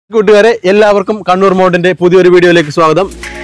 കൂട്ടുകാരെ എല്ലാവർക്കും കണ്ണൂർ മോഡിന്റെ പുതിയൊരു വീഡിയോയിലേക്ക് സ്വാഗതം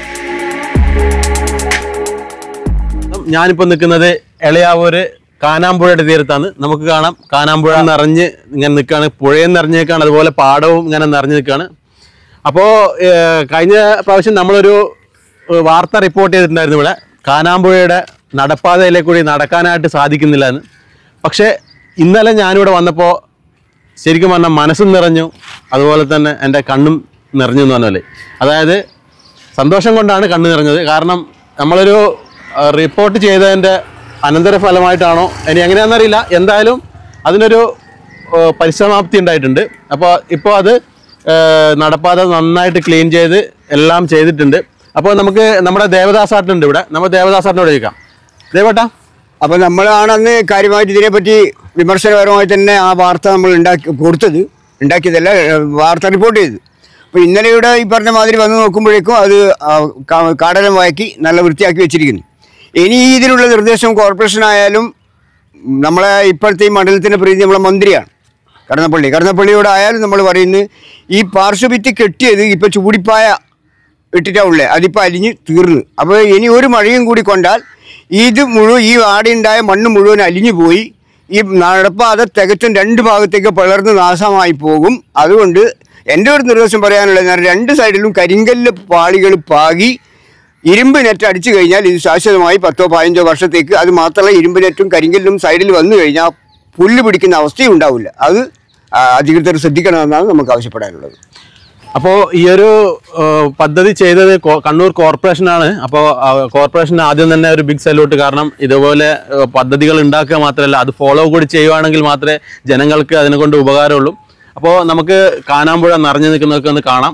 ഞാനിപ്പോൾ നിൽക്കുന്നത് എളയാവൂര് കാനാമ്പുഴയുടെ തീരത്താണ് നമുക്ക് കാണാം കാനാമ്പുഴ നിറഞ്ഞ് ഇങ്ങനെ നിൽക്കുകയാണ് പുഴയും നിറഞ്ഞ് നിൽക്കുകയാണ് അതുപോലെ പാടവും ഇങ്ങനെ നിറഞ്ഞ് നിൽക്കുകയാണ് അപ്പോൾ കഴിഞ്ഞ പ്രാവശ്യം നമ്മളൊരു ഏഹ്, വാർത്ത റിപ്പോർട്ട് ചെയ്തിട്ടുണ്ടായിരുന്നു ഇവിടെ കാനാമ്പുഴയുടെ നടപ്പാതയിലേക്ക് കൂടി നടക്കാനായിട്ട് സാധിക്കുന്നില്ല എന്ന് പക്ഷേ ഇന്നലെ ഞാനിവിടെ വന്നപ്പോൾ ശരിക്കും പറഞ്ഞാൽ മനസ്സും നിറഞ്ഞു അതുപോലെ തന്നെ എൻ്റെ കണ്ണും നിറഞ്ഞു എന്ന് പറഞ്ഞ പോലെ അതായത് സന്തോഷം കൊണ്ടാണ് കണ്ണ് നിറഞ്ഞത് കാരണം നമ്മളൊരു ആ, റിപ്പോർട്ട് ചെയ്തതിൻ്റെ അനന്തരഫലമായിട്ടാണോ ഇനി എങ്ങനെയാണെന്നറിയില്ല എന്തായാലും അതിനൊരു ആ, പരിസമാപ്തി ഉണ്ടായിട്ടുണ്ട് അപ്പോൾ ഇപ്പോൾ അത് ആ, നടപ്പാത നന്നായിട്ട് ക്ലീൻ ചെയ്ത് എല്ലാം ചെയ്തിട്ടുണ്ട് അപ്പോൾ നമുക്ക് നമ്മുടെ ദേവദാസാട്ടുണ്ട് ഇവിടെ നമ്മൾ ദേവദാസാട്ടിനോട് ചോദിക്കാം ദേവേട്ടാ അപ്പൊ നമ്മളാണ് അന്ന് കാര്യമായിട്ട് ഇതിനെപ്പറ്റി വിമർശനപരമായി തന്നെ ആ വാർത്ത നമ്മൾ ഉണ്ടാക്കി കൊടുത്തത് ഉണ്ടാക്കിയതല്ല ഏഹ്, വാർത്ത റിപ്പോർട്ട് ചെയ്തു അപ്പോൾ ഇന്നലെ ഇവിടെ ഈ പറഞ്ഞ മാതിരി വന്ന് നോക്കുമ്പോഴേക്കും അത് ആ, കാ- കാടലം വാക്കി നല്ല വൃത്തിയാക്കി വെച്ചിരിക്കുന്നു ഇനി ഇതിനുള്ള നിർദ്ദേശം കോർപ്പറേഷൻ ആയാലും നമ്മളെ ഇപ്പോഴത്തെ ഈ മണ്ഡലത്തിൻ്റെ പ്രതി നമ്മളെ മന്ത്രിയാണ് കടന്നപ്പള്ളി കടന്നപ്പള്ളിയോട് ആയാലും നമ്മൾ പറയുന്നത് ഈ പാർശ്വഭിത്തി കെട്ടിയത് ഇപ്പോൾ ചൂടിപ്പായ ഇട്ടിട്ടാ ഉള്ളത് അതിപ്പോൾ അലിഞ്ഞ് തീർന്നു അപ്പോൾ ഇനി ഒരു മഴയും കൂടി കൊണ്ടാൽ ഇത് മുഴുവൻ ഈ ആടിയുണ്ടായ മണ്ണ് മുഴുവൻ അലിഞ്ഞു പോയി ഈ നടപ്പാതെ തികച്ചും രണ്ട് ഭാഗത്തേക്ക് പിളർന്ന് നാശമായി പോകും അതുകൊണ്ട് എൻ്റെ ഒരു നിർദ്ദേശം പറയാനുള്ളത് ഞാൻ രണ്ട് സൈഡിലും കരിങ്കല്ല് പാളികൾ പാകി ഇരുമ്പ് നെറ്റ് അടിച്ചു കഴിഞ്ഞാൽ ഇത് ശാശ്വതമായി പത്തോ പതിനഞ്ചോ വർഷത്തേക്ക് അത് മാത്രമല്ല ഇരുമ്പ് നെറ്റും കരിങ്കല്ലും സൈഡിൽ വന്നു കഴിഞ്ഞാൽ പുല്ല് പിടിക്കുന്ന അവസ്ഥയും ഉണ്ടാവില്ല അത് ആ, അധികൃതർ ശ്രദ്ധിക്കണമെന്നാണ് നമുക്ക് ആവശ്യപ്പെടാനുള്ളത് അപ്പോൾ ഈ ഒരു ഏഹ്, പദ്ധതി ചെയ്തത് കോ- കണ്ണൂർ കോർപ്പറേഷനാണ് അപ്പോൾ കോർപ്പറേഷൻ ആദ്യം തന്നെ ഒരു ബിഗ് സല്യൂട്ട് കാരണം ഇതുപോലെ ഏഹ്, പദ്ധതികൾ ഉണ്ടാക്കുക മാത്രമല്ല അത് ഫോളോ കൂടി ചെയ്യുവാണെങ്കിൽ മാത്രമേ ജനങ്ങൾക്ക് അതിനെ കൊണ്ട് ഉപകാരമുള്ളൂ അപ്പോൾ നമുക്ക് കാനാമ്പുഴ നിറഞ്ഞു നിൽക്കുന്നതൊക്കെ ഒന്ന് കാണാം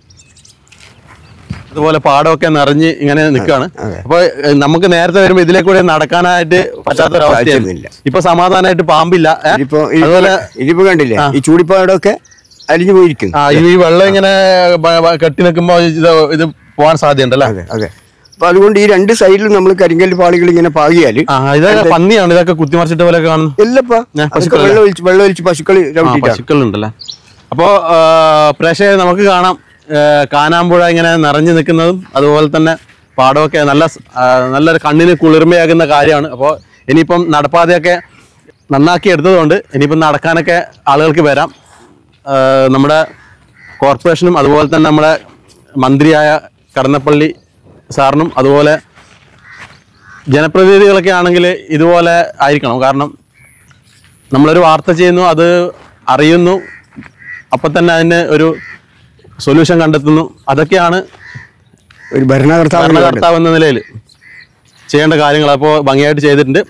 അതുപോലെ പാടമൊക്കെ നിറഞ്ഞ് ഇങ്ങനെ നിൽക്കുകയാണ് അപ്പോൾ ഏഹ്, നമുക്ക് നേരത്തെ വരുമ്പോൾ ഇതിലെ കൂടെ നടക്കാനായിട്ട് പറ്റാത്തൊരവസ്ഥയായിരുന്നു സാധിച്ചിരുന്നില്ല. ഇപ്പൊ സമാധാനമായിട്ട് പാമ്പില്ല ഏ? ഇതിപ്പോ അതുപോലെ ഇതിപ്പോ കണ്ടില്ലേ ഈ ചൂടിപ്പാടൊക്കെ അലിഞ്ഞു പോയിരിക്കുന്നു ആ ഈ വെള്ളം ഇങ്ങനെ ബ- ബ- കെട്ടി നിൽക്കുമ്പോ ഇത് ഇത് പോകാൻ സാധ്യതയുണ്ടല്ലേ അതെ അതെ അപ്പൊ അതുകൊണ്ട് ഈ രണ്ട് സൈഡിലും നമ്മൾ കരിങ്കല്ല് പാളികൾ ഇങ്ങനെ പാകിയാല് ആ ഇതൊക്കെ പന്നിയാണ് ഇതൊക്കെ കുത്തിമറിച്ചിട്ട് പോലെ കാണുന്നു എല്ലപ്പാ ഞാൻ അതൊക്കെ പശുക്കളല്ലേ? വെള്ളം ഒഴിച്ച് വെള്ളം ഒഴിച്ച് പശുക്കൾ ആ ചവിട്ടിട്ടാണ് പശുക്കളുണ്ടല്ലേ അപ്പോൾ പ്രേക്ഷകരെ നമുക്ക് കാണാം ആ, കാനാമ്പുഴ ഇങ്ങനെ നിറഞ്ഞു നിൽക്കുന്നതും അതുപോലെ തന്നെ പാടമൊക്കെ നല്ല സ്- ആ, നല്ലൊരു കണ്ണിന് കുളിർമയാകുന്ന കാര്യമാണ് അപ്പോൾ ഇനിയിപ്പം നടപ്പാതയൊക്കെ നന്നാക്കി എടുത്തതുകൊണ്ട് ഇനിയിപ്പം നടക്കാനൊക്കെ ആളുകൾക്ക് വരാം ആ, നമ്മുടെ കോർപ്പറേഷനും അതുപോലെ തന്നെ നമ്മുടെ മന്ത്രിയായ കടന്നപ്പള്ളി സാറിനും അതുപോലെ ജനപ്രതിനിധികളൊക്കെ ആണെങ്കിൽ ഇതുപോലെ ആയിരിക്കണം കാരണം നമ്മളൊരു വാർത്ത ചെയ്യുന്നു അത് അറിയുന്നു അപ്പം തന്നെ അതിന് ഒരു സൊല്യൂഷൻ കണ്ടെത്തുന്നു അതൊക്കെയാണ് ഒരു ഭരണകർത്താവ് എന്ന നിലയിൽ. ഭരണകർത്താവ് എന്ന നിലയിൽ ചെയ്യേണ്ട കാര്യങ്ങൾ അപ്പോൾ ഭംഗിയായിട്ട് ചെയ്തിട്ടുണ്ട്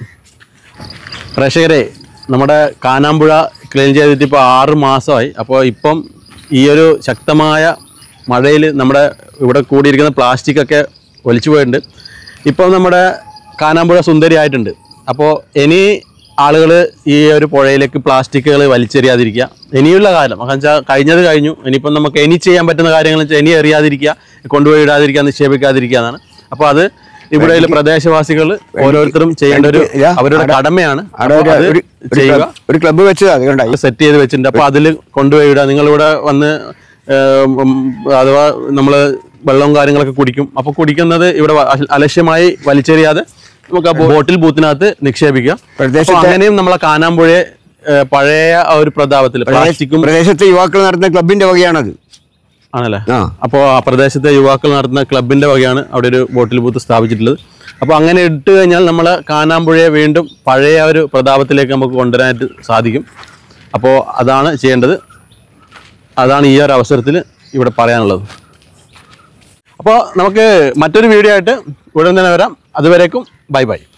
പ്രേക്ഷകരെ നമ്മുടെ കാനാമ്പുഴ ക്ലീൻ ചെയ്തിട്ട് ഇപ്പോൾ ആറ് മാസമായി അപ്പോൾ ഇപ്പം ഈ ഒരു ശക്തമായ മഴയിൽ നമ്മുടെ ഇവിടെ കൂടിയിരിക്കുന്ന പ്ലാസ്റ്റിക് ഒക്കെ ഒലിച്ചു പോയിട്ടുണ്ട് ഇപ്പം നമ്മുടെ കാനാമ്പുഴ സുന്ദരിയായിട്ടുണ്ട് അപ്പോൾ ഇനി ആളുകൾ ഈ ഒരു പുഴയിലേക്ക് പ്ലാസ്റ്റിക്കുകൾ വലിച്ചെറിയാതിരിക്കുക ഇനിയുള്ള കാലം കാരണം വെച്ചാൽ കഴിഞ്ഞത് കഴിഞ്ഞു ഇനിയിപ്പം നമുക്ക് ഇനി ചെയ്യാൻ പറ്റുന്ന കാര്യങ്ങൾ വെച്ചാൽ ഇനി എറിയാതിരിക്കുക കൊണ്ടുപോയി ഇടാതിരിക്കുക നിക്ഷേപിക്കാതിരിക്കുക എന്നാണ് അപ്പോൾ അത് ഇവിടെയുള്ള പ്രദേശവാസികൾ ഓരോരുത്തരും ചെയ്യേണ്ട ഒരു ഇതാ, അവരുടെ കടമയാണ് അവിടെ അപ്പോൾ ഒരു- അത് ഒരു- ഒരു ചെയ്യുക ക്ലബ്- ഒരു ക്ലബ്ബ് വെച്ചത് അത് കണ്ടായി സെറ്റ് ചെയ്ത് വെച്ചിട്ടുണ്ട് അപ്പോൾ അതിൽ കൊണ്ടുപോയി ഇടുക നിങ്ങളിവിടെ വന്ന് ഏം, ഉം, അഥവാ നമ്മൾ വെള്ളവും കാര്യങ്ങളൊക്കെ കുടിക്കും അപ്പോൾ കുടിക്കുന്നത് ഇവിടെ വ- അല- അലക്ഷ്യമായി വലിച്ചെറിയാതെ നമുക്ക് ആ ബോട്ടിൽ ബൂത്തിനകത്ത് നിക്ഷേപിക്കാം പ്രദേശത്തെ- അപ്പോൾ അങ്ങനെയും നമ്മളെ കാനാമ്പുഴയെ ഏ, പഴയ ആ ഒരു പ്രതാപത്തിൽ പ്ലാസ്റ്റിക്കും പ്രദേശത്തെ യുവാക്കൾ നടത്തുന്ന ക്ലബിന്റെ വകയാണത് ആണല്ലേ ആ അപ്പോൾ ആ പ്രദേശത്തെ യുവാക്കൾ നടത്തുന്ന ക്ലബിന്റെ വകയാണ് അവിടെ ഒരു ബോട്ടിൽ ബൂത്ത് സ്ഥാപിച്ചിട്ടുള്ളത് അപ്പോൾ അങ്ങനെ ഇട്ട് കഴിഞ്ഞാൽ നമ്മൾ കാനാമ്പുഴയെ വീണ്ടും പഴയ ആ ഒരു പ്രതാപത്തിലേക്ക് നമുക്ക് കൊണ്ടുവരാനായിട്ട് സാധിക്കും അപ്പോൾ അതാണ് ചെയ്യേണ്ടത് അതാണ് ഈ ഒരു അവസരത്തിൽ ഇവിടെ പറയാനുള്ളത് അപ്പോൾ നമുക്ക് മറ്റൊരു വീഡിയോ ആയിട്ട് ഉടൻ തന്നെ വരാം അതുവരേക്കും ബൈ ബൈ